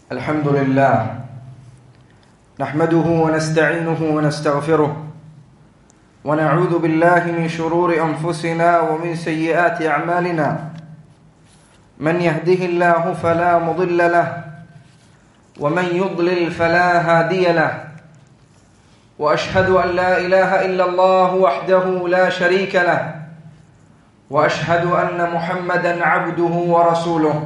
الحمد لله نحمده ونستعينه ونستغفره ونعوذ بالله من شرور انفسنا ومن سيئات اعمالنا من يهده الله فلا مضل له ومن يضلل فلا هادي له واشهد ان لا اله الا الله وحده لا شريك له واشهد ان محمدا عبده ورسوله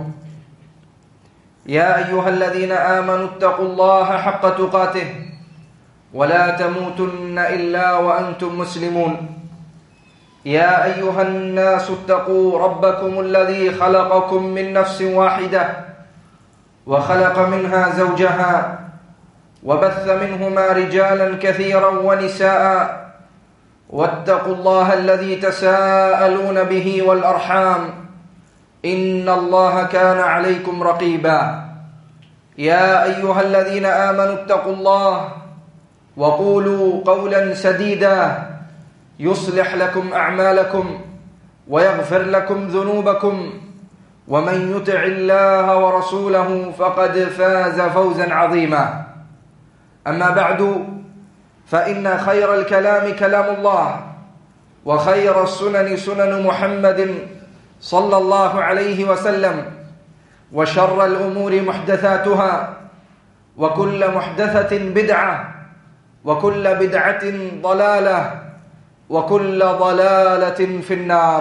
يا ايها الذين امنوا اتقوا الله حق تقاته ولا تموتن الا وانتم مسلمون يا ايها الناس اتقوا ربكم الذي خلقكم من نفس واحده وخلق منها زوجها وبث منهما رجالا كثيرا ونساء واتقوا الله الذي تساءلون به والارحام ان الله كان عليكم رقيبا يا ايها الذين امنوا اتقوا الله وقولوا قولا سديدا يصلح لكم اعمالكم ويغفر لكم ذنوبكم ومن يطع الله ورسوله فقد فاز فوزا عظيما اما بعد فان خير الكلام كلام الله وخير السنن سنن محمد صلى الله عليه وسلم وشر الامور محدثاتها وكل محدثه بدعه وكل بدعه ضلاله وكل ضلاله في النار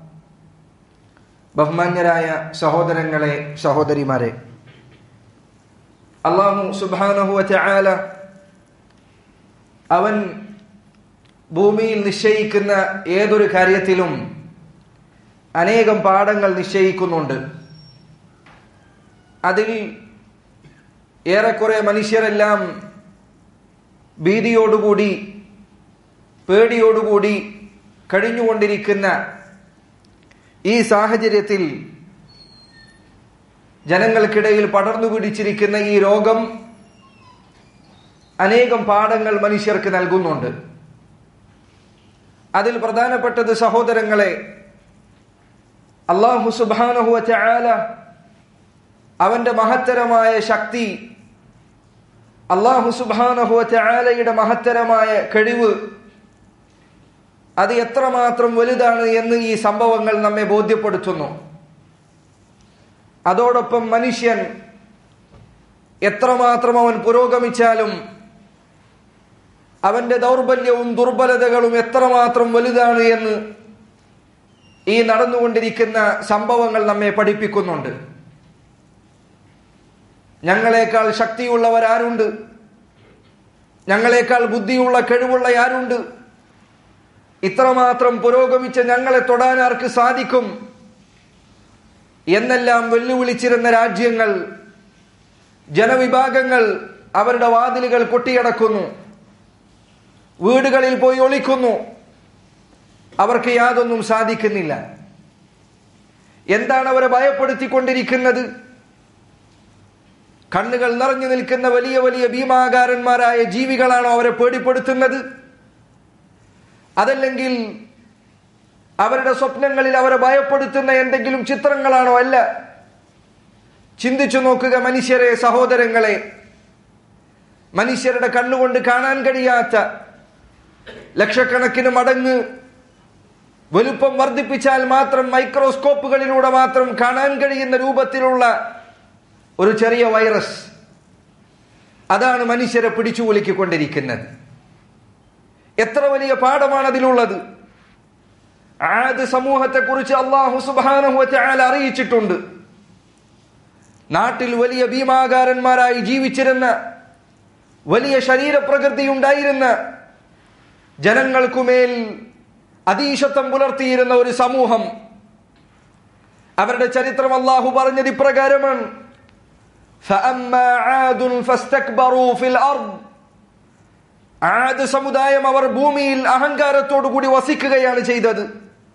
ബഹുമാന്യരായ സഹോദരങ്ങളെ സഹോദരിമാരെ അള്ളാഹു സുബാനഹുവ ചായാല അവൻ ഭൂമിയിൽ നിശ്ചയിക്കുന്ന ഏതൊരു കാര്യത്തിലും അനേകം പാഠങ്ങൾ നിശ്ചയിക്കുന്നുണ്ട് അതിൽ ഏറെക്കുറെ മനുഷ്യരെല്ലാം ഭീതിയോടുകൂടി പേടിയോടുകൂടി കഴിഞ്ഞുകൊണ്ടിരിക്കുന്ന ഈ സാഹചര്യത്തിൽ ജനങ്ങൾക്കിടയിൽ പടർന്നു പിടിച്ചിരിക്കുന്ന ഈ രോഗം അനേകം പാഠങ്ങൾ മനുഷ്യർക്ക് നൽകുന്നുണ്ട് അതിൽ പ്രധാനപ്പെട്ടത് സഹോദരങ്ങളെ അള്ളാഹു സുബാനഹുവ ചായാല അവന്റെ മഹത്തരമായ ശക്തി അള്ളാഹു സുബാനഹുവ ചായാലയുടെ മഹത്തരമായ കഴിവ് അത് എത്രമാത്രം വലുതാണ് എന്ന് ഈ സംഭവങ്ങൾ നമ്മെ ബോധ്യപ്പെടുത്തുന്നു അതോടൊപ്പം മനുഷ്യൻ എത്രമാത്രം അവൻ പുരോഗമിച്ചാലും അവന്റെ ദൗർബല്യവും ദുർബലതകളും എത്രമാത്രം വലുതാണ് എന്ന് ഈ നടന്നുകൊണ്ടിരിക്കുന്ന സംഭവങ്ങൾ നമ്മെ പഠിപ്പിക്കുന്നുണ്ട് ഞങ്ങളെക്കാൾ ശക്തിയുള്ളവർ ആരുണ്ട് ഞങ്ങളെക്കാൾ ബുദ്ധിയുള്ള കഴിവുള്ള ആരുണ്ട് ഇത്രമാത്രം പുരോഗമിച്ച ഞങ്ങളെ തൊടാൻ ആർക്ക് സാധിക്കും എന്നെല്ലാം വെല്ലുവിളിച്ചിരുന്ന രാജ്യങ്ങൾ ജനവിഭാഗങ്ങൾ അവരുടെ വാതിലുകൾ കൊട്ടിയടക്കുന്നു വീടുകളിൽ പോയി ഒളിക്കുന്നു അവർക്ക് യാതൊന്നും സാധിക്കുന്നില്ല എന്താണ് അവരെ ഭയപ്പെടുത്തിക്കൊണ്ടിരിക്കുന്നത് കണ്ണുകൾ നിറഞ്ഞു നിൽക്കുന്ന വലിയ വലിയ ഭീമാകാരന്മാരായ ജീവികളാണോ അവരെ പേടിപ്പെടുത്തുന്നത് അതല്ലെങ്കിൽ അവരുടെ സ്വപ്നങ്ങളിൽ അവരെ ഭയപ്പെടുത്തുന്ന എന്തെങ്കിലും ചിത്രങ്ങളാണോ അല്ല ചിന്തിച്ചു നോക്കുക മനുഷ്യരെ സഹോദരങ്ങളെ മനുഷ്യരുടെ കണ്ണുകൊണ്ട് കാണാൻ കഴിയാത്ത ലക്ഷക്കണക്കിന് മടങ്ങ് വലുപ്പം വർദ്ധിപ്പിച്ചാൽ മാത്രം മൈക്രോസ്കോപ്പുകളിലൂടെ മാത്രം കാണാൻ കഴിയുന്ന രൂപത്തിലുള്ള ഒരു ചെറിയ വൈറസ് അതാണ് മനുഷ്യരെ പിടിച്ചു കുലുക്കിക്കൊണ്ടിരിക്കുന്നത് എത്ര വലിയ പാഠമാണ് അതിലുള്ളത് ആദ് സമൂഹത്തെ കുറിച്ച് അള്ളാഹു സുബാനഹുല അറിയിച്ചിട്ടുണ്ട് നാട്ടിൽ വലിയ ഭീമാകാരന്മാരായി ജീവിച്ചിരുന്ന വലിയ ശരീരപ്രകൃതി ഉണ്ടായിരുന്ന ജനങ്ങൾക്കുമേൽ അതീശത്വം പുലർത്തിയിരുന്ന ഒരു സമൂഹം അവരുടെ ചരിത്രം അള്ളാഹു പറഞ്ഞത് ഇപ്രകാരമാണ് ആദ് സമുദായം അവർ ഭൂമിയിൽ അഹങ്കാരത്തോടു കൂടി വസിക്കുകയാണ് ചെയ്തത്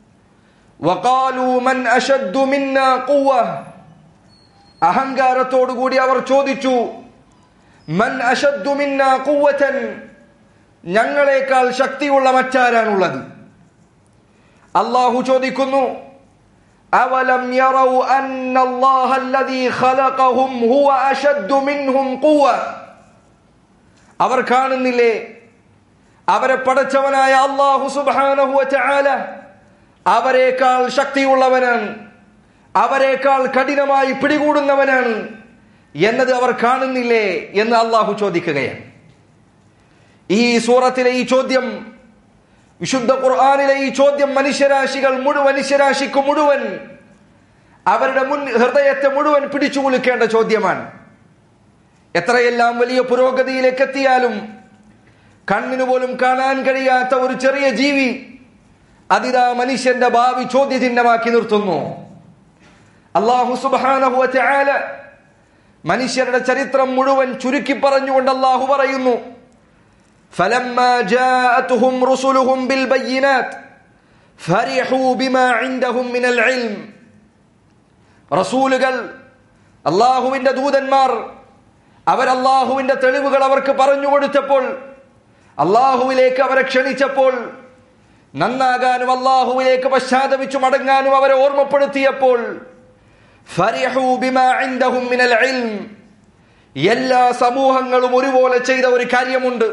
അഹങ്കാരത്തോടു കൂടി അവർ ചോദിച്ചു മൻ അഷദ്ദു മിന്ന കുവ്വതൻ ഞങ്ങളെക്കാൾ ശക്തിയുള്ള മറ്റാരാണുള്ളത് അള്ളാഹു ചോദിക്കുന്നു أولم يروا أن الله الذي خلقهم هو أشد منهم قوة അവർ കാണുന്നില്ലേ അവരെ പടച്ചവനായ അള്ളാഹു സുബ്ഹാനഹു വതആല അവരെക്കാൾ ശക്തിയുള്ളവനാണ് അവരെക്കാൾ കഠിനമായി പിടികൂടുന്നവനാണ് എന്നത് അവർ കാണുന്നില്ലേ എന്ന് അള്ളാഹു ചോദിക്കുകയാണ് ഈ സൂറത്തിലെ ഈ ചോദ്യം വിശുദ്ധ ഖുർആാനിലെ ഈ ചോദ്യം മനുഷ്യരാശികൾ മുഴുവൻ മനുഷ്യരാശിക്ക് മുഴുവൻ അവരുടെ മുൻ ഹൃദയത്തെ മുഴുവൻ പിടിച്ചു കുലുക്കേണ്ട ചോദ്യമാണ് എത്രയെല്ലാം വലിയ പുരോഗതിയിലേക്ക് എത്തിയാലും കണ്ണിന് പോലും കാണാൻ കഴിയാത്ത ഒരു ചെറിയ ജീവി അതിതാ മനുഷ്യന്റെ ഭാവി ചോദ്യചിഹ്നമാക്കി നിർത്തുന്നു അള്ളാഹു സുബാനഹു ചാല മനുഷ്യരുടെ ചരിത്രം മുഴുവൻ ചുരുക്കി പറഞ്ഞുകൊണ്ട് അള്ളാഹു പറയുന്നു فلما جاءتهم رسلهم بالبينات فرحوا بما عندهم من العلم റസൂലുകൾ അള്ളാഹുവിന്റെ ദൂതന്മാർ അവർ അള്ളാഹുവിന്റെ തെളിവുകൾ അവർക്ക് പറഞ്ഞു കൊടുത്തപ്പോൾ അള്ളാഹുവിലേക്ക് അവരെ ക്ഷണിച്ചപ്പോൾ നന്നാകാനും അള്ളാഹുവിലേക്ക് പശ്ചാത്തപിച്ചു മടങ്ങാനും അവരെ ഓർമ്മപ്പെടുത്തിയപ്പോൾ ഫരിഹു ബിമാ ഇൻദഹും മിനൽ ഇൽം എല്ലാ സമൂഹങ്ങളും ഒരുപോലെ ചെയ്ത ഒരു കാര്യമുണ്ട്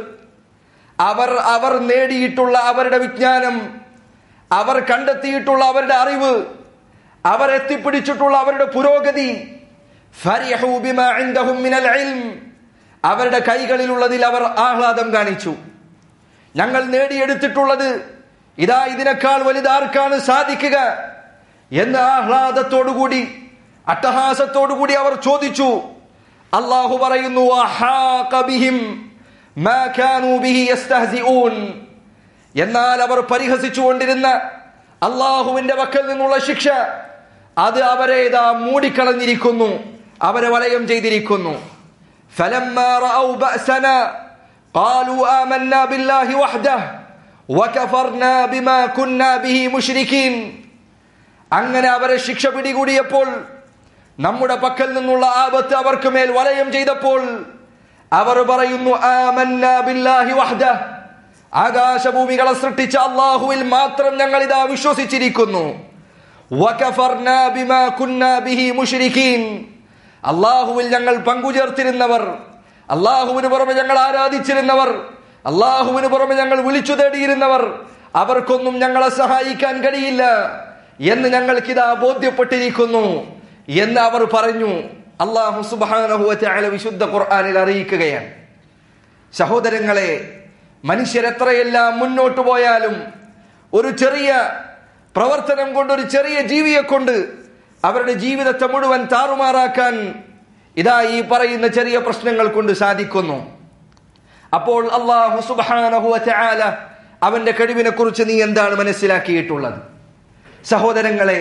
അവർ അവർ നേടിയിട്ടുള്ള അവരുടെ വിജ്ഞാനം അവർ കണ്ടെത്തിയിട്ടുള്ള അവരുടെ അറിവ് അവർ എത്തിപ്പിടിച്ചിട്ടുള്ള അവരുടെ പുരോഗതി ഫരിഹു ബിമാ ഇൻദഹും മിനൽ ഇൽം അവരുടെ കൈകളിലുള്ളതിൽ അവർ ആഹ്ലാദം കാണിച്ചു ഞങ്ങൾ നേടിയെടുത്തിട്ടുള്ളത് ഇതാ ഇതിനേക്കാൾ വലുതാർക്കാണ് സാധിക്കുക എന്ന് ആഹ്ലാദത്തോടുകൂടി അട്ടഹാസത്തോടുകൂടി അവർ ചോദിച്ചു അള്ളാഹു പറയുന്നു "വഹാഖ ബിഹിം മാ കാനൂ ബിഹി യസ്തഹ്സിഊൻ." എന്നാൽ അവർ പരിഹസിച്ചുകൊണ്ടിരുന്ന അള്ളാഹുവിന്റെ പക്കൽ നിന്നുള്ള ശിക്ഷ അത് അവരെ ഇതാ മൂടിക്കളഞ്ഞിരിക്കുന്നു അവരെ വലയം ചെയ്തിരിക്കുന്നു فلما رأوا بأسنا قالوا آمنا بالله وحده وكفرنا بما كنا به مشركين അങ്ങനെ അവരെ ശിക്ഷ പിടികൂടിയപ്പോൾ നമ്മുടെ പക്കൽ നിന്നുള്ള ആപത്ത് അവർക്ക് മേൽ വലയം ചെയ്തപ്പോൾ അവർ പറയുന്നു ആമന്നാ ബില്ലാഹി വഹ്ദ ആകാശഭൂമികളെ സൃഷ്ടിച്ച അള്ളാഹുവിൽ മാത്രം ഞങ്ങൾ ഇതാ വിശ്വസിച്ചിരിക്കുന്നു വകഫർനാ ബിമാ കുന്നാ ബിഹി മുശ്രിക്കീൻ അള്ളാഹുവിൽ ഞങ്ങൾ പങ്കുചേർത്തിരുന്നവർ അള്ളാഹുവിന് പുറമെ ഞങ്ങൾ ആരാധിച്ചിരുന്നവർ അള്ളാഹുവിന് പുറമെ ഞങ്ങൾ വിളിച്ചു തേടിയിരുന്നവർ അവർക്കൊന്നും ഞങ്ങളെ സഹായിക്കാൻ കഴിയില്ല എന്ന് ഞങ്ങൾക്കിതാ ബോധ്യപ്പെട്ടിരിക്കുന്നു എന്ന് അവർ പറഞ്ഞു അള്ളാഹു സുബാനഹുല വിശുദ്ധ ഖുർആാനിൽ അറിയിക്കുകയാണ് സഹോദരങ്ങളെ മനുഷ്യരെത്രയെല്ലാം മുന്നോട്ട് പോയാലും ഒരു ചെറിയ പ്രവർത്തനം കൊണ്ട് ഒരു ചെറിയ ജീവിയെ കൊണ്ട് അവരുടെ ജീവിതത്തെ മുഴുവൻ താറുമാറാക്കാൻ ഇതാ ഈ പറയുന്ന ചെറിയ പ്രശ്നങ്ങൾ കൊണ്ട് സാധിക്കുന്നു അപ്പോൾ അള്ളാഹു സുബാനഹു ചാല അവന്റെ കഴിവിനെ കുറിച്ച് നീ എന്താണ് മനസ്സിലാക്കിയിട്ടുള്ളത് സഹോദരങ്ങളെ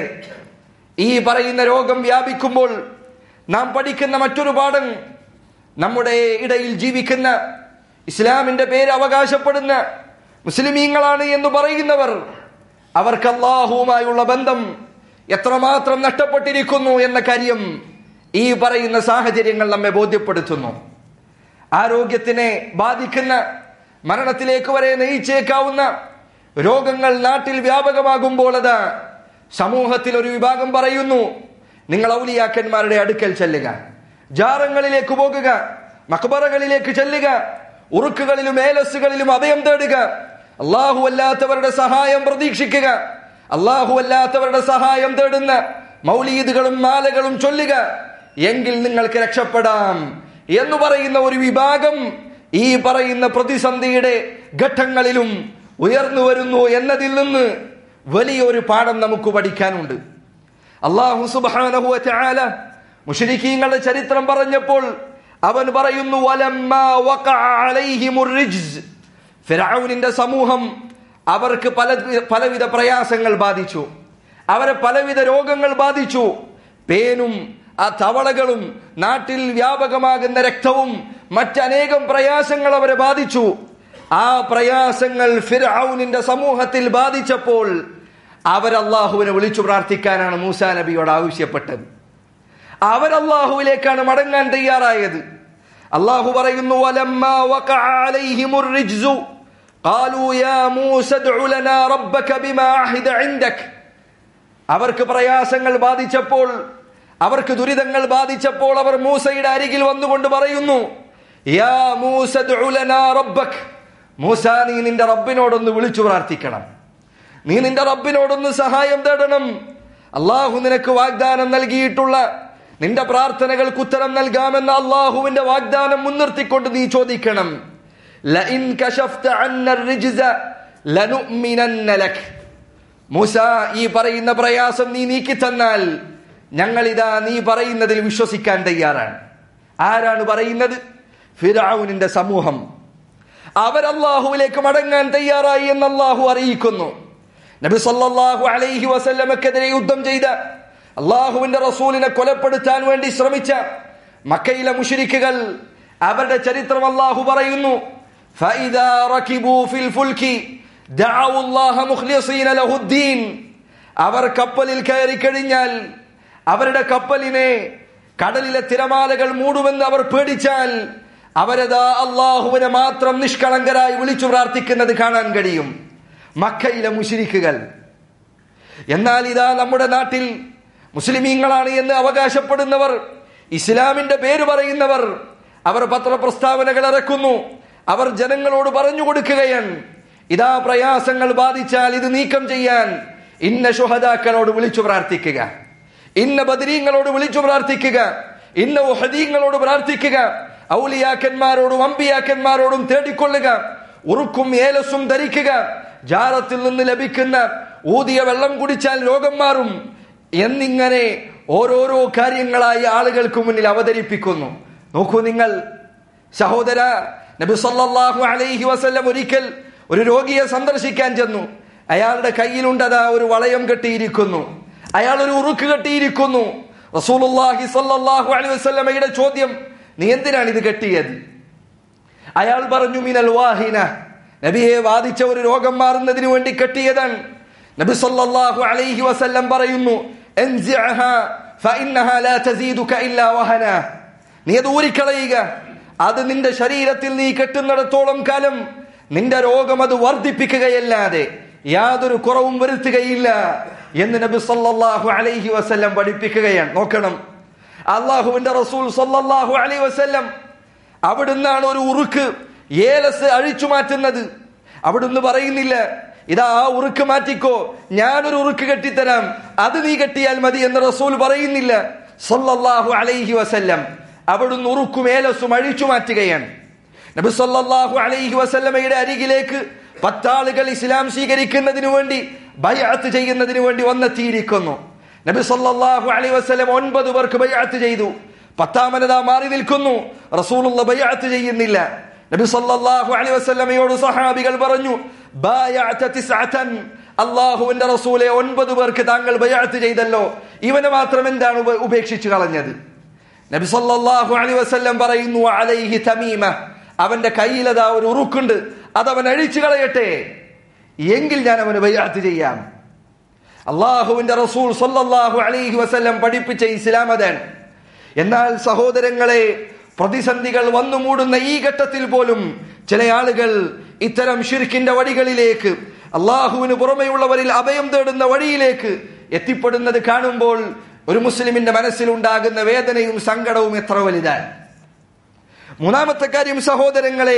ഈ പറയുന്ന രോഗം വ്യാപിക്കുമ്പോൾ നാം പഠിക്കുന്ന മറ്റൊരു പാഠം നമ്മുടെ ഇടയിൽ ജീവിക്കുന്ന ഇസ്ലാമിന്റെ പേര് അവകാശപ്പെടുന്ന മുസ്ലിമീങ്ങളാണ് എന്ന് പറയുന്നവർ അവർക്ക് അള്ളാഹുവുമായുള്ള ബന്ധം എത്രമാത്രം നഷ്ടപ്പെട്ടിരിക്കുന്നു എന്ന കാര്യം ഈ പറയുന്ന സാഹചര്യങ്ങൾ നമ്മെ ബോധ്യപ്പെടുത്തുന്നു ആരോഗ്യത്തിനെ ബാധിക്കുന്ന മരണത്തിലേക്ക് വരെ നയിച്ചേക്കാവുന്ന രോഗങ്ങൾ നാട്ടിൽ വ്യാപകമാകുമ്പോൾ അതാ സമൂഹത്തിൽ ഒരു വിഭാഗം പറയുന്നു നിങ്ങൾ ഔലിയാക്കന്മാരുടെ അടുക്കൽ ചെല്ലുക ജാറങ്ങളിലേക്ക് പോകുക മക്ബറകളിലേക്ക് ചെല്ലുക ഉറുക്കുകളിലും ഏലസുകളിലും അഭയം തേടുക അള്ളാഹു അല്ലാത്തവരുടെ സഹായം പ്രതീക്ഷിക്കുക അള്ളാഹു അല്ലാത്തവരുടെ സഹായം തേടുന്ന മൗലീദുകളും മാലകളും ചൊല്ലുക എങ്കിൽ നിങ്ങൾക്ക് രക്ഷപ്പെടാം എന്ന് പറയുന്ന ഒരു വിഭാഗം ഈ പറയുന്ന പ്രതിസന്ധിയുടെ ഘട്ടങ്ങളിലും ഉയർന്നു വരുന്നു എന്നതിൽ നിന്ന് വലിയൊരു പാഠം നമുക്ക് പഠിക്കാനുണ്ട് അള്ളാഹു സുബാനഹു ചാല മുഷരിക്കീങ്ങളുടെ ചരിത്രം പറഞ്ഞപ്പോൾ അവൻ പറയുന്നു വലമ്മാ വഖഅ അലൈഹിമുർ റിജ്സ് ഫിറഔനിന്റെ സമൂഹം അവർക്ക് പല പലവിധ പ്രയാസങ്ങൾ ബാധിച്ചു അവരെ പലവിധ രോഗങ്ങൾ ബാധിച്ചു പേനും ആ തവളകളും നാട്ടിൽ വ്യാപകമാകുന്ന രക്തവും മറ്റനേകം പ്രയാസങ്ങൾ അവരെ ബാധിച്ചു ആ പ്രയാസങ്ങൾ ഫിർഔനിന്റെ സമൂഹത്തിൽ ബാധിച്ചപ്പോൾ അവരല്ലാഹുവിനെ വിളിച്ചു പ്രാർത്ഥിക്കാനാണ് മൂസാ നബിയോട് ആവശ്യപ്പെട്ടത് അവരല്ലാഹുവിലേക്കാണ് മടങ്ങാൻ തയ്യാറായത് അള്ളാഹു പറയുന്നു വലമ്മാ വഖഅ അലൈഹിമുർ റിജ്സു قالوا يا موسى ادع لنا ربك بما عهد عندك അവർക്ക് പ്രയാസങ്ങൾ ബാധിച്ചപ്പോൾ അവർക്ക് ദുരിതങ്ങൾ ബാധിച്ചപ്പോൾ അവർ മൂസയുടെ അരികിൽ വന്നുകൊണ്ട് പറയുന്നു യാ മൂസ ദുഉ ലനാ റബ്ബക് മൂസ നീ നിന്റെ റബ്ബിനോടൊന്ന് വിളിച്ചു പ്രാർത്ഥിക്കണം നീ നിന്റെ റബ്ബിനോടൊന്ന് സഹായം തേടണം അള്ളാഹു നിനക്ക് വാഗ്ദാനം നൽകിയിട്ടുള്ള നിന്റെ പ്രാർത്ഥനകൾക്ക് ഉത്തരം നൽകാമെന്ന അള്ളാഹുവിന്റെ വാഗ്ദാനം മുൻനിർത്തിക്കൊണ്ട് നീ ചോദിക്കണം ലഇൻ കശഫ്ത അന്ന الرجز ലനുഅ്മിനന്ന ലക് മൂസ ഈ പറയുന്ന പ്രയാസം നീ നീക്കി തന്നാൽ ഞങ്ങൾ ഇതാ നീ പറയുന്നതിൽ വിശ്വസിക്കാൻ തയ്യാറാണ് ആരാണ് പറയുന്നത് ഫിറൌനിന്റെ സമൂഹം അവർ അള്ളാഹുവിലേക്ക് മടങ്ങാൻ തയ്യാറായി എന്ന് അള്ളാഹു അറിയിക്കുന്നു നബി സല്ലല്ലാഹു അലൈഹി വസല്ലമക്കെതിരെ യുദ്ധം ചെയ്ത അള്ളാഹുവിന്റെ റസൂലിനെ കൊലപ്പെടുത്താൻ വേണ്ടി ശ്രമിച്ച മക്കയിലെ മുഷിരിക്കുകൾ അവരുടെ ചരിത്രം അള്ളാഹു പറയുന്നു فإذا ركبوا في الفلك دعوا الله مخلصين له الدين അവർ കപ്പലിൽ കയറി കഴിഞ്ഞാൽ അവരുടെ കപ്പലിനെ കടലിലെ തിരമാലകൾ മൂടുമെന്ന് അവർ പേടിച്ചാൽ അവരതാ അള്ളാഹുവിനെ മാത്രം നിഷ്കളങ്കരായി വിളിച്ചു പ്രാർത്ഥിക്കുന്നത് കാണാൻ കഴിയും മക്കയിലെ മുഷിരിക്കുകൾ എന്നാൽ ഇതാ നമ്മുടെ നാട്ടിൽ മുസ്ലിമീങ്ങളാണ് എന്ന് അവകാശപ്പെടുന്നവർ ഇസ്ലാമിന്റെ പേര് പറയുന്നവർ അവർ പത്രപ്രസ്താവനകൾ ഇറക്കുന്നു അവർ ജനങ്ങളോട് പറഞ്ഞു കൊടുക്കുകയാണ് ഇതാ പ്രയാസങ്ങൾ ബാധിച്ചാൽ ഇത് നീക്കം ചെയ്യാൻ ഇന്ന ശുഹദാക്കളോട് വിളിച്ചു പ്രാർത്ഥിക്കുക ഇന്ന ബദരീങ്ങളോട് വിളിച്ചു പ്രാർത്ഥിക്കുക ഇന്ന ഉഹദീങ്ങളോട് പ്രാർത്ഥിക്കുക ഔലിയാക്കന്മാരോടും അമ്പിയാക്കന്മാരോടും തേടിക്കൊള്ളുക ഉറുക്കും ഏലസും ധരിക്കുക ജാറത്തിൽ നിന്ന് ലഭിക്കുന്ന ഊതിയ വെള്ളം കുടിച്ചാൽ രോഗം മാറും എന്നിങ്ങനെ ഓരോരോ കാര്യങ്ങളായി ആളുകൾക്ക് മുന്നിൽ അവതരിപ്പിക്കുന്നു നോക്കൂ നിങ്ങൾ സഹോദര നബി സല്ലല്ലാഹു അലൈഹി വസല്ലം ഒരിക്കൽ ഒരു രോഗിയെ സന്ദർശിക്കാൻ ചെന്നു അയാളുടെ കയ്യിലുണ്ടതാ ഒരു വളയം കെട്ടിയിരിക്കുന്നു അയാൾ ഒരു ഉറുക്ക് കെട്ടിയിരിക്കുന്നു റസൂലുള്ളാഹി സല്ലല്ലാഹു അലൈഹി വസല്ലമയുടെ ചോദ്യം നീ എന്തിനാണ് ഇത് കെട്ടിയത് അയാൾ പറഞ്ഞു മിനൽ വാഹിന നബിയെ ബാധിച്ച ഒരു രോഗം മാറുന്നതിന് വേണ്ടി കെട്ടിയതാണ് നബി സല്ലല്ലാഹു അലൈഹി വസല്ലം പറയുന്നു എൻസിഅഹ ഫഇന്നഹ ലാ തസീദുക ഇല്ലാ വഹന നീ അത് ഊരിക്കളയുക അത് നിന്റെ ശരീരത്തിൽ നീ കെട്ടുന്നിടത്തോളം കാലം നിന്റെ രോഗം അത് വർദ്ധിപ്പിക്കുകയല്ലാതെ യാതൊരു കുറവും വരുത്തുകയില്ല എന്ന് നബി സല്ലല്ലാഹു അലൈഹി വസല്ലം പഠിപ്പിക്കുകയാണ് നോക്കണം അള്ളാഹുവിന്റെ റസൂൽ സല്ലല്ലാഹു അലൈഹി വസല്ലം അവിടുന്നാണ് ഒരു ഉറുക്ക് ഏലസ് അഴിച്ചു മാറ്റുന്നത് അവിടുന്ന് പറയുന്നില്ല ഇതാ ആ ഉറുക്ക് മാറ്റിക്കോ ഞാനൊരു ഉറുക്ക് കെട്ടിത്തരാം അത് നീ കെട്ടിയാൽ മതി എന്ന് റസൂൽ പറയുന്നില്ല സല്ലല്ലാഹു അലൈഹി വസല്ലം അവിടുന്ന് ഉറുക്കും ഏലസും അഴിച്ചു മാറ്റുകയാണ് നബി സല്ലല്ലാഹു അലൈഹി വസല്ലമയുടെ അരികിലേക്ക് പത്താളുകൾ ഇസ്ലാം സ്വീകരിക്കുന്നതിനു വേണ്ടി ബൈഅത്ത് ചെയ്യുന്നതിന് വേണ്ടി വന്നെത്തിയിരിക്കുന്നു നബി സല്ലല്ലാഹു അലൈഹി വസല്ലം ഒൻപത് പേർക്ക് ബൈഅത്ത് ചെയ്തു പത്താമനതാ മാറി നിൽക്കുന്നു റസൂലുള്ള ബൈഅത്ത് ചെയ്യുന്നില്ല നബി സല്ലല്ലാഹു അലൈഹി വസല്ലമയോട് സഹാബികൾ പറഞ്ഞു ബായഅത തിസ്അതൻ അള്ളാഹുവിന്റെ റസൂലെ ഒൻപത് പേർക്ക് താങ്കൾ ബൈഅത്ത് ചെയ്തല്ലോ ഇവനെ മാത്രം എന്താണ് ഉപ- ഉപേക്ഷിച്ചു കളഞ്ഞത് നബി സല്ലല്ലാഹു അലൈഹി വസല്ലം പറയുന്നു അലൈഹി തമീമ അവന്റെ കയ്യിലതാ ഒരു ഉറുക്കുണ്ട് അതവൻ അഴിച്ചു കളയട്ടെ എങ്കിൽ ഞാൻ അവന് ബൈഅത്ത് ചെയ്യാം അള്ളാഹുവിന്റെ റസൂൽ സല്ലല്ലാഹു അലൈഹി വസല്ലം പഠിപ്പിച്ച ഇസ്ലാം അതാണ് എന്നാൽ സഹോദരങ്ങളെ പ്രതിസന്ധികൾ വന്നു മൂടുന്ന ഈ ഘട്ടത്തിൽ പോലും ചില ആളുകൾ ഇത്തരം ഷിർക്കിന്റെ വഴികളിലേക്ക് അള്ളാഹുവിന് പുറമെയുള്ളവരിൽ അഭയം തേടുന്ന വഴിയിലേക്ക് എത്തിപ്പെടുന്നത് കാണുമ്പോൾ ഒരു മുസ്ലിമിന്റെ മനസ്സിലുണ്ടാകുന്ന വേദനയും സങ്കടവും എത്ര വലുതാണ് മൂന്നാമത്തെ കാര്യം സഹോദരങ്ങളെ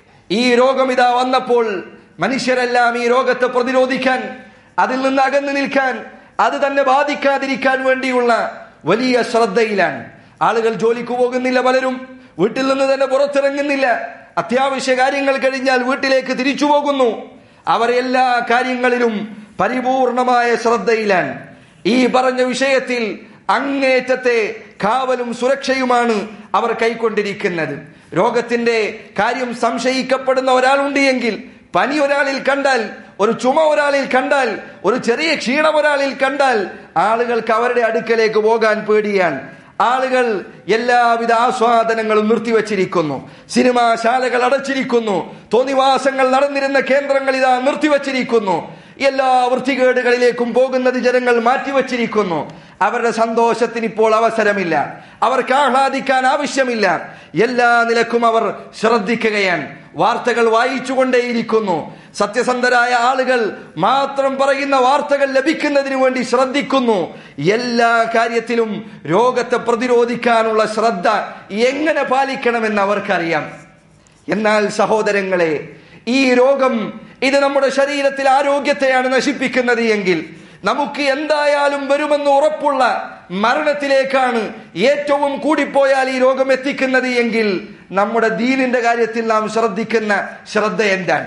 ഈ രോഗം ഇതാ വന്നപ്പോൾ മനുഷ്യരെല്ലാം ഈ രോഗത്തെ പ്രതിരോധിക്കാൻ അതിൽ നിന്ന് അകന്നു നിൽക്കാൻ അത് തന്നെ ബാധിക്കാതിരിക്കാൻ വേണ്ടിയുള്ള വലിയ ശ്രദ്ധയിലാണ് ആളുകൾ ജോലിക്ക് പോകുന്നില്ല പലരും വീട്ടിൽ നിന്ന് തന്നെ പുറത്തിറങ്ങുന്നില്ല അത്യാവശ്യ കാര്യങ്ങൾ കഴിഞ്ഞാൽ വീട്ടിലേക്ക് തിരിച്ചു പോകുന്നു അവർ എല്ലാ കാര്യങ്ങളിലും പരിപൂർണമായ ശ്രദ്ധയിലാണ് ഈ പറഞ്ഞ വിഷയത്തിൽ അങ്ങേറ്റത്തെ കാവലും സുരക്ഷയുമാണ് അവർ കൈക്കൊണ്ടിരിക്കുന്നത് രോഗത്തിന്റെ കാര്യം സംശയിക്കപ്പെടുന്ന ഒരാളുണ്ട് എങ്കിൽ പനി ഒരാളിൽ കണ്ടാൽ ഒരു ചുമ ഒരാളിൽ കണ്ടാൽ ഒരു ചെറിയ ക്ഷീണം ഒരാളിൽ കണ്ടാൽ ആളുകൾക്ക് അവരുടെ അടുക്കലേക്ക് പോകാൻ പേടിയാണ് ആളുകൾ എല്ലാവിധ ആസ്വാദനങ്ങളും നിർത്തിവച്ചിരിക്കുന്നു സിനിമാശാലകൾ അടച്ചിരിക്കുന്നു തോന്നിവാസങ്ങൾ നടന്നിരുന്ന കേന്ദ്രങ്ങൾ ഇതാ നിർത്തിവച്ചിരിക്കുന്നു എല്ലാ വൃത്തികേടുകളിലേക്കും പോകുന്നത് ജനങ്ങൾ മാറ്റിവച്ചിരിക്കുന്നു അവരുടെ സന്തോഷത്തിന് ഇപ്പോൾ അവസരമില്ല അവർക്ക് ആഹ്ലാദിക്കാൻ ആവശ്യമില്ല എല്ലാ നിലക്കും അവർ ശ്രദ്ധിക്കുകയാണ് വാർത്തകൾ വായിച്ചുകൊണ്ടേയിരിക്കുന്നു സത്യസന്ധരായ ആളുകൾ മാത്രം പറയുന്ന വാർത്തകൾ ലഭിക്കുന്നതിന് വേണ്ടി ശ്രദ്ധിക്കുന്നു എല്ലാ കാര്യത്തിലും രോഗത്തെ പ്രതിരോധിക്കാനുള്ള ശ്രദ്ധ എങ്ങനെ പാലിക്കണമെന്ന് അവർക്കറിയാം എന്നാൽ സഹോദരങ്ങളെ ഈ രോഗം ഇത് നമ്മുടെ ശരീരത്തിൽ ആരോഗ്യത്തെയാണ് നശിപ്പിക്കുന്നത് എങ്കിൽ നമുക്ക് എന്തായാലും വരുമെന്ന് ഉറപ്പുള്ള മരണത്തിലേക്കാണ് ഏറ്റവും കൂടിപ്പോയാൽ ഈ രോഗം എത്തിക്കുന്നത് എങ്കിൽ നമ്മുടെ ദീനിന്റെ കാര്യത്തിൽ നാം ശ്രദ്ധിക്കുന്ന ശ്രദ്ധ എന്താണ്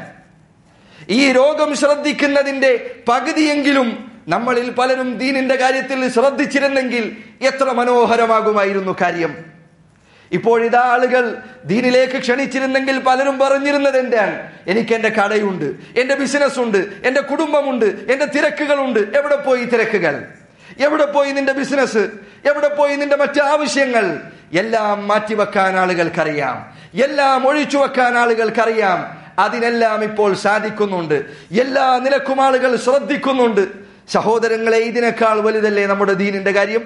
ഈ രോഗം ശ്രദ്ധിക്കുന്നതിന്റെ പകുതിയെങ്കിലും നമ്മളിൽ പലരും ദീനിന്റെ കാര്യത്തിൽ ശ്രദ്ധിച്ചിരുന്നെങ്കിൽ എത്ര മനോഹരമാകുമായിരുന്നു കാര്യം ഇപ്പോഴിതാ ആളുകൾ ദീനിലേക്ക് ക്ഷണിച്ചിരുന്നെങ്കിൽ പലരും പറഞ്ഞിരുന്നത് എന്താണ് എനിക്ക് എന്റെ കടയുണ്ട് എന്റെ ബിസിനസ് ഉണ്ട് എന്റെ കുടുംബമുണ്ട് എന്റെ തിരക്കുകളുണ്ട് എവിടെ പോയി ഈ തിരക്കുകൾ എവിടെ പോയി നിന്റെ ബിസിനസ് എവിടെ പോയി നിന്റെ മറ്റു ആവശ്യങ്ങൾ എല്ലാം മാറ്റിവെക്കാൻ ആളുകൾക്കറിയാം എല്ലാം ഒഴിച്ചു വെക്കാൻ ആളുകൾക്കറിയാം അതിനെല്ലാം ഇപ്പോൾ സാധിക്കുന്നുണ്ട് എല്ലാ നിലക്കും ആളുകൾ ശ്രദ്ധിക്കുന്നുണ്ട് സഹോദരങ്ങളെ ഇതിനേക്കാൾ വലുതല്ലേ നമ്മുടെ ദീനിന്റെ കാര്യം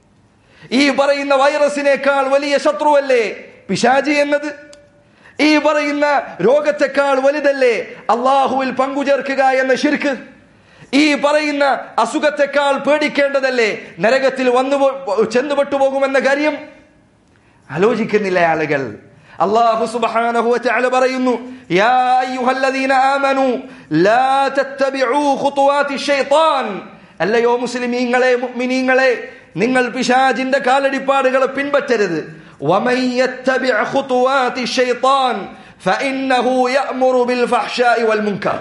ഈ പറയുന്ന വൈറസിനേക്കാൾ വലിയ ശത്രുവല്ലേ പിശാചി എന്നത് ഈ പറയുന്ന രോഗത്തെക്കാൾ വലുതല്ലേ അള്ളാഹുവിൽ പങ്കുചേർക്കുക എന്ന ശിർക്ക് ഈ പറയുന്ന അസുഖത്തെക്കാൾ പേടിക്കേണ്ടതല്ലേ നരകത്തിൽ വന്നു ചെന്നുപെട്ടു പോകുമെന്ന കാര്യം ആലോചിക്കുന്നില്ല ആളുകൾ അള്ളാഹു സുബ്ഹാനഹു വതആല പറയുന്നു യാ അയ്യുഹല്ലദീന ആമനു ലാ തത്തബിഉ ഖുതുവാതി ശൈത്താൻ അല്ലയോ മുസ്ലിമീങ്ങളെ മുഅ്മിനീങ്ങളെ നിങ്ങൾ പിശാചിന്റെ കാലടിപ്പാടുകളെ പിൻപറ്റരുത് വമൻ യത്തബിഅ ഖുതുവാതി ശൈത്താൻ ഫഇന്നഹു യഅ്മുറു ബിൽ ഫഹ്ശാഇ വൽ മുൻകർ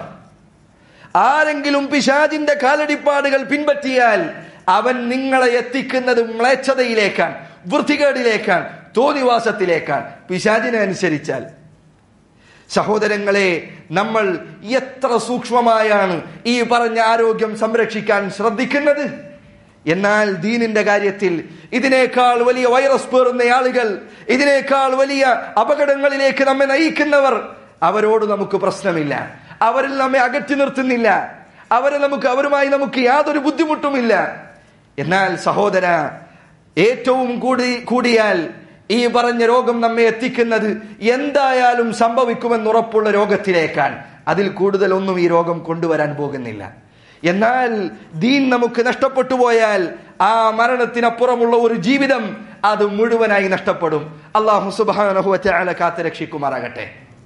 ആരെങ്കിലും പിശാചിന്റെ കാലടിപ്പാടുകൾ പിൻപറ്റിയാൽ അവൻ നിങ്ങളെ എത്തിക്കുന്നത് മ്ലേച്ഛതയിലേക്കാണ് വൃത്തികേടിലേക്കാണ് തോന്നിവാസത്തിലേക്കാണ് പിശാചിനെ അനുസരിച്ചാൽ സഹോദരങ്ങളെ നമ്മൾ എത്ര സൂക്ഷ്മമായാണ് ഈ പറഞ്ഞ ആരോഗ്യം സംരക്ഷിക്കാൻ ശ്രദ്ധിക്കുന്നത് എന്നാൽ ദീനിന്റെ കാര്യത്തിൽ ഇതിനേക്കാൾ വലിയ വൈറസ് പേറുന്ന ആളുകൾ ഇതിനേക്കാൾ വലിയ അപകടങ്ങളിലേക്ക് നമ്മെ നയിക്കുന്നവർ അവരോട് നമുക്ക് പ്രശ്നമില്ല അവരിൽ നമ്മെ അകറ്റി നിർത്തുന്നില്ല അവരെ നമുക്ക് അവരുമായി നമുക്ക് യാതൊരു ബുദ്ധിമുട്ടുമില്ല എന്നാൽ സഹോദര ഏറ്റവും കൂടി കൂടിയാൽ ഈ പറഞ്ഞ രോഗം നമ്മെ എത്തിക്കുന്നത് എന്തായാലും സംഭവിക്കുമെന്ന് ഉറപ്പുള്ള രോഗത്തിലേക്കാണ് അതിൽ കൂടുതൽ ഒന്നും ഈ രോഗം കൊണ്ടുവരാൻ പോകുന്നില്ല എന്നാൽ ദീൻ നമുക്ക് നഷ്ടപ്പെട്ടു പോയാൽ ആ മരണത്തിനപ്പുറമുള്ള ഒരു ജീവിതം അത് മുഴുവനായി നഷ്ടപ്പെടും അള്ളാഹു സുബാനഹുവല കാത്ത് രക്ഷിക്കുമാറാകട്ടെ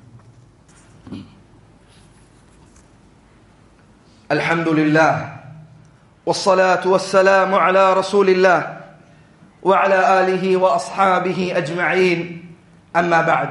الحمد لله والصلاة والسلام على رسول الله وعلى آله وأصحابه أجمعين أما بعد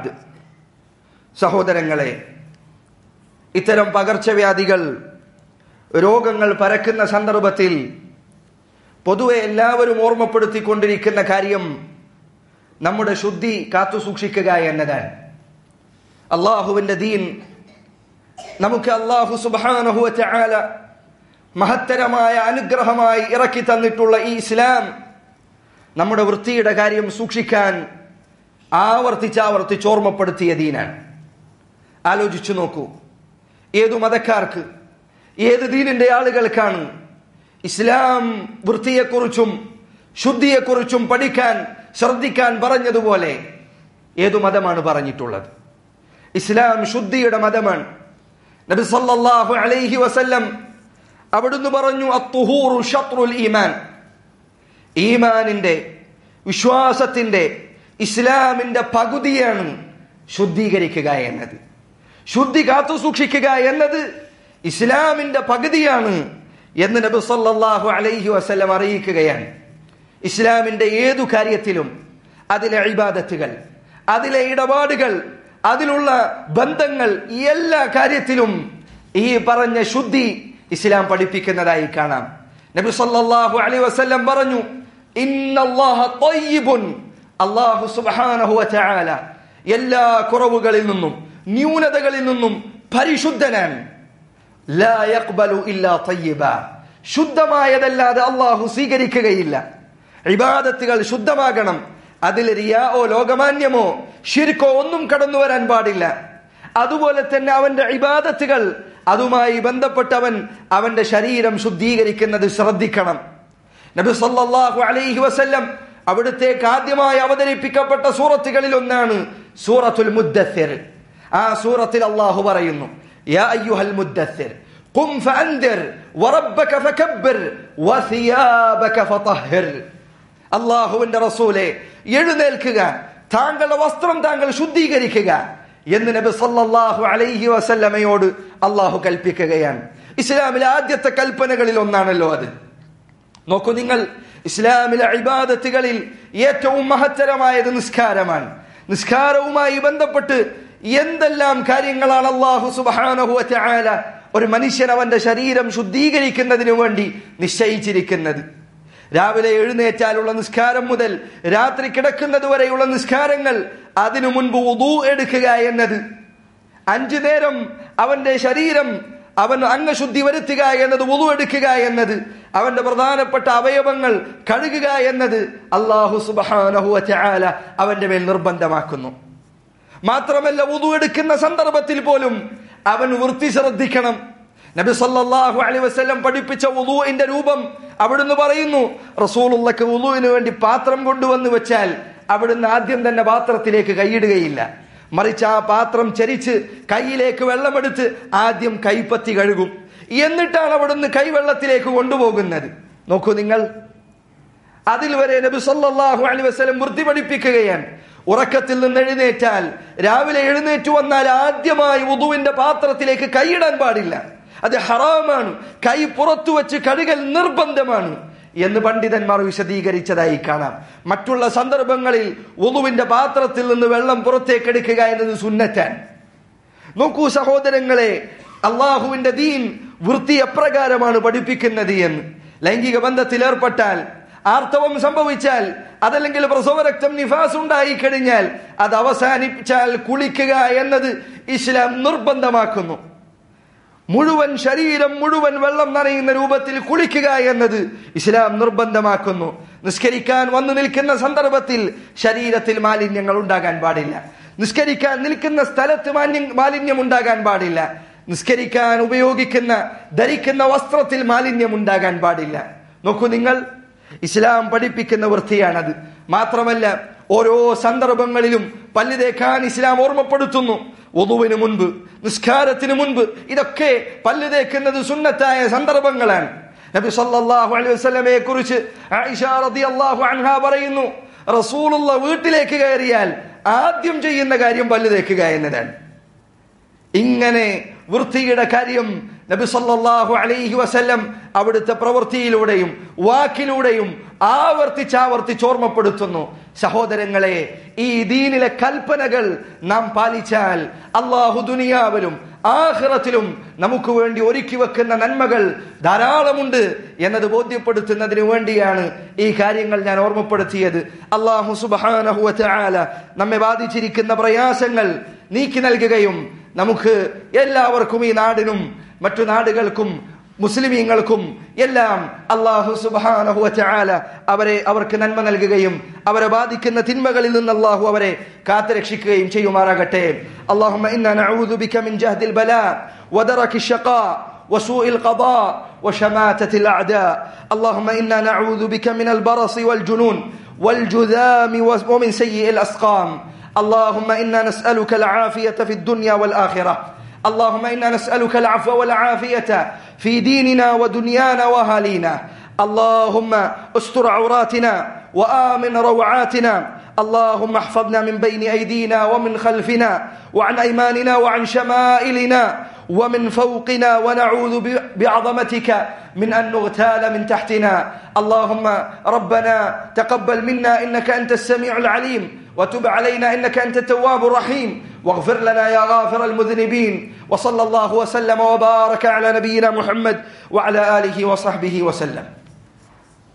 സഹോദരങ്ങളെ ഇത്തരം പകർച്ചവ്യാധികൾ രോഗങ്ങൾ പരക്കുന്ന സന്ദർഭത്തിൽ പൊതുവെ എല്ലാവരും ഓർമ്മപ്പെടുത്തിക്കൊണ്ടിരിക്കുന്ന കാര്യം നമ്മുടെ ശുദ്ധി കാത്തു സൂക്ഷിക്കുക എന്നതാണ് അള്ളാഹുവിന്റെ ദീൻ നമുക്ക് അള്ളാഹു സുബാനഹുവ ചാല മഹത്തരമായ അനുഗ്രഹമായി ഇറക്കി തന്നിട്ടുള്ള ഈ ഇസ്ലാം നമ്മുടെ വൃത്തിയുടെ കാര്യം സൂക്ഷിക്കാൻ ആവർത്തിച്ചാവർത്തിച്ച് ഓർമ്മപ്പെടുത്തിയ ദീനാണ് ആലോചിച്ചു നോക്കൂ ഏതു മതക്കാർക്ക് ഏത് ദീനിന്റെ ആളുകൾക്കാണ് ഇസ്ലാം വൃത്തിയെക്കുറിച്ചും ശുദ്ധിയെക്കുറിച്ചും പഠിക്കാൻ ശ്രദ്ധിക്കാൻ പറഞ്ഞതുപോലെ ഏതു മതമാണ് പറഞ്ഞിട്ടുള്ളത് ഇസ്ലാം ശുദ്ധിയുടെ മതമാണ് നബി സല്ലല്ലാഹു അലൈഹി വസല്ലം അവിടുന്ന് പറഞ്ഞു അത്തുഹൂറു ഷത്രുൽ ഈമാൻ ഈമാനിന്റെ വിശ്വാസത്തിന്റെ ഇസ്ലാമിന്റെ പകുതിയാണ് ശുദ്ധീകരിക്കുക എന്നത് ശുദ്ധി കാത്തു സൂക്ഷിക്കുക എന്നത് ഇസ്ലാമിന്റെ പകുതിയാണ് എന്ന് നബി സല്ലല്ലാഹു അലൈഹി വസല്ലം അറിയിക്കുകയാണ് ഇസ്ലാമിന്റെ ഏതു കാര്യത്തിലും അതിലെ ഇബാദത്തുകൾ അതിലെ ഇടപാടുകൾ അതിലുള്ള ബന്ധങ്ങൾ എല്ലാ കാര്യത്തിലും ഈ പറഞ്ഞ ശുദ്ധി ഇസ്ലാം പഠിപ്പിക്കുന്നതായി കാണാം നബി സല്ലല്ലാഹു അലൈഹി വസല്ലം പറഞ്ഞു ഇന്നല്ലാഹ ത്വയ്യിബുൻ അല്ലാഹു സുബ്ഹാനഹു വതആല എല്ലാ കുറവുകളിൽ നിന്നും ന്യൂനതകളിൽ നിന്നും പരിശുദ്ധനാണ് ലാ യഖ്ബലു ഇല്ലാ തയ്യിബ ശുദ്ധമായതല്ലാതെ അള്ളാഹു സ്വീകരിക്കുകയില്ല ഇബാദത്തുകൾ ശുദ്ധമാകണം അതിൽ റിയാവോ ലോകമാന്യമോ ഷിർക്കോ ഒന്നും കടന്നു വരാൻ പാടില്ല അതുപോലെ തന്നെ അവന്റെ ഇബാദത്തുകൾ അതുമായി ബന്ധപ്പെട്ടവൻ അവന്റെ ശരീരം ശുദ്ധീകരിക്കുന്നത് ശ്രദ്ധിക്കണം നബി സല്ലല്ലാഹു അലൈഹി വസല്ലം അവിടുത്തേക്ക് ആദ്യമായി അവതരിപ്പിക്കപ്പെട്ട സൂറത്തുകളിൽ ഒന്നാണ് സൂറത്തുൽ മുദ്ദസ്സിർ ആ സൂറത്തിൽ അള്ളാഹു പറയുന്നു യാ അയ്യുഹൽ മുദ്ദസ്സിർ قم فأنذر وربك فكبر وثيابك فطهر അള്ളാഹുവിന്റെ റസൂലെ എഴുന്നേൽക്കുക താങ്കളുടെ വസ്ത്രം താങ്കൾ ശുദ്ധീകരിക്കുക എന്ന് നബി സല്ലല്ലാഹു അലൈഹി വസല്ലമയോട് അള്ളാഹു കൽപ്പിക്കുകയാണ് ഇസ്ലാമിലെ ആദ്യത്തെ കൽപ്പനകളിൽ ഒന്നാണല്ലോ അത് നോക്കൂ നിങ്ങൾ ഇസ്ലാമിലെ ഇബാദത്തുകളിൽ ഏറ്റവും മഹത്തരമായത് നിസ്കാരമാണ് നിസ്കാരവുമായി ബന്ധപ്പെട്ട് എന്തെല്ലാം കാര്യങ്ങളാണ് അള്ളാഹു സുബാനഹു ചായാല ഒരു മനുഷ്യൻ അവന്റെ ശരീരം ശുദ്ധീകരിക്കുന്നതിനു വേണ്ടി നിശ്ചയിച്ചിരിക്കുന്നത് രാവിലെ എഴുന്നേറ്റാലുള്ള നിസ്കാരം മുതൽ രാത്രി കിടക്കുന്നത് വരെയുള്ള നിസ്കാരങ്ങൾ അതിനു മുൻപ് ഉദൂ എടുക്കുക എന്നത് അഞ്ചു നേരം അവന്റെ ശരീരം അവൻ അംഗശുദ്ധി വരുത്തുക എന്നത് ഉളു എടുക്കുക എന്നത് അവന്റെ പ്രധാനപ്പെട്ട അവയവങ്ങൾ കഴുകുക എന്നത് അള്ളാഹു സുബാനഹുവ ചാല അവന്റെ മേൽ നിർബന്ധമാക്കുന്നു മാത്രമല്ല ഉതു എടുക്കുന്ന സന്ദർഭത്തിൽ പോലും അവൻ വൃത്തി ശ്രദ്ധിക്കണം നബി സല്ലല്ലാഹു അലൈഹി വസല്ലം പഠിപ്പിച്ച ഉദുവിന്റെ രൂപം അവിടുന്ന് പറയുന്നു റസൂലുള്ളക്ക് ഉദുവിന് വേണ്ടി പാത്രം കൊണ്ടുവന്ന് വെച്ചാൽ അവിടുന്ന് ആദ്യം തന്നെ പാത്രത്തിലേക്ക് കൈയിടുകയില്ല മറിച്ച് ആ പാത്രം ചരിച്ച് കൈയിലേക്ക് വെള്ളമെടുത്ത് ആദ്യം കൈപ്പത്തി കഴുകും എന്നിട്ടാണ് അവിടുന്ന് കൈവെള്ളത്തിലേക്ക് കൊണ്ടുപോകുന്നത് നോക്കൂ നിങ്ങൾ അതിൽ വരെ നബി സല്ലല്ലാഹു അലൈഹി വസല്ലം വൃത്തി പഠിപ്പിക്കുകയാണ് ഉറക്കത്തിൽ നിന്ന് എഴുന്നേറ്റാൽ രാവിലെ എഴുന്നേറ്റു വന്നാൽ ആദ്യമായി ഉദുവിന്റെ പാത്രത്തിലേക്ക് കൈയിടാൻ പാടില്ല അത് ഹറാമാണ് കൈ പുറത്തു വെച്ച് കഴുകൽ നിർബന്ധമാണ് എന്ന് പണ്ഡിതന്മാർ വിശദീകരിച്ചതായി കാണാം മറ്റുള്ള സന്ദർഭങ്ങളിൽ ഉദുവിന്റെ പാത്രത്തിൽ നിന്ന് വെള്ളം പുറത്തേക്ക് എടുക്കുക എന്നത് സുന്നറ്റാൻ നോക്കൂ സഹോദരങ്ങളെ അള്ളാഹുവിന്റെ ദീൻ വൃത്തി എപ്രകാരമാണ് പഠിപ്പിക്കുന്നത് എന്ന് ലൈംഗിക ബന്ധത്തിൽ ഏർപ്പെട്ടാൽ ആർത്തവം സംഭവിച്ചാൽ അതല്ലെങ്കിൽ പ്രസവരക്തം നിഫാസ് ഉണ്ടായി കഴിഞ്ഞാൽ അത് അവസാനിപ്പിച്ചാൽ കുളിക്കുക എന്നത് ഇസ്ലാം നിർബന്ധമാക്കുന്നു മുഴുവൻ ശരീരം മുഴുവൻ വെള്ളം നനയുന്ന രൂപത്തിൽ കുളിക്കുക എന്നത് ഇസ്ലാം നിർബന്ധമാക്കുന്നു നിസ്കരിക്കാൻ വന്നു നിൽക്കുന്ന സന്ദർഭത്തിൽ ശരീരത്തിൽ മാലിന്യങ്ങൾ ഉണ്ടാകാൻ പാടില്ല നിസ്കരിക്കാൻ നിൽക്കുന്ന സ്ഥലത്ത് മാലിന്യം മാലിന്യം ഉണ്ടാകാൻ പാടില്ല നിസ്കരിക്കാൻ ഉപയോഗിക്കുന്ന ധരിക്കുന്ന വസ്ത്രത്തിൽ മാലിന്യം ഉണ്ടാകാൻ പാടില്ല നോക്കൂ നിങ്ങൾ ഇസ്ലാം പഠിപ്പിക്കുന്ന വൃത്തിയാണത് മാത്രമല്ല ഓരോ സന്ദർഭങ്ങളിലും പല്ല് തേക്കാൻ ഇസ്ലാം ഓർമ്മപ്പെടുത്തുന്നു ഒതുവിന് മുൻപ് നിസ്കാരത്തിന് മുൻപ് ഇതൊക്കെ പല്ല് തേക്കുന്നത് സുന്നത്തായ സന്ദർഭങ്ങളാണ് നബി സല്ലല്ലാഹു അലൈഹി വസല്ലമയെ കുറിച്ച് ആയിഷ റളിയല്ലാഹു അൻഹ പറയുന്നു റസൂലുള്ള വീട്ടിലേക്ക് കയറിയാൽ ആദ്യം ചെയ്യുന്ന കാര്യം പല്ല് തേക്കുക എന്നതാണ് ഇങ്ങനെ വൃത്തിയുടെ കാര്യം നബി സല്ലല്ലാഹു അലൈഹി വസല്ലം അവിടുത്തെ പ്രവൃത്തിയിലൂടെയും വാക്കിലൂടെയും ആവർത്തിച്ച് ആവർത്തിച്ച് ഓർമ്മപ്പെടുത്തുന്നു സഹോദരങ്ങളെ ഈ ദീനിലെ കൽപ്പനകൾ നാം പാലിച്ചാൽ അള്ളാഹു ദുനിയാവിലും ആഹ്റത്തിലും നമുക്ക് വേണ്ടി ഒരുക്കി വെക്കുന്ന നന്മകൾ ധാരാളമുണ്ട് എന്നത് ബോധ്യപ്പെടുത്തുന്നതിന് വേണ്ടിയാണ് ഈ കാര്യങ്ങൾ ഞാൻ ഓർമ്മപ്പെടുത്തിയത് അള്ളാഹു സുബാനഹുവ ചാല നമ്മെ ബാധിച്ചിരിക്കുന്ന പ്രയാസങ്ങൾ നീക്കി നൽകുകയും നമുക്ക് എല്ലാവർക്കും ഈ നാടിനും മറ്റു നാടുകൾക്കും മുസ്ലിമീങ്ങൾക്കും എല്ലാം അള്ളാഹു സുബാനഹു ചാല അവരെ അവർക്ക് നന്മ നൽകുകയും അവരെ ബാധിക്കുന്ന തിന്മകളിൽ നിന്ന് അള്ളാഹു അവരെ കാത്തുരക്ഷിക്കുകയും ചെയ്യുമാറാകട്ടെ അള്ളാഹു من جهد البلاء ودرك الشقاء وسوء القضاء وشماتة الأعداء اللهم إنا نعوذ بك من البرص والجنون والجذام ومن سيء الأسقام اللهم إنا نسألك العافية في الدنيا والآخرة اللهم إنا نسألك العفو والعافية في ديننا ودنيانا وأهالينا اللهم استر عوراتنا وآمن روعاتنا اللهم احفظنا من بين أيدينا ومن خلفنا وعن أيماننا وعن شمائلنا ومن فوقنا ونعوذ بعظمتك من أن نغتال من تحتنا اللهم ربنا تقبل منا إنك أنت السميع العليم وتب علينا انك انت التواب الرحيم واغفر لنا يا غافر المذنبين وصلى الله وسلم وبارك على نبينا محمد وعلى اله وصحبه وسلم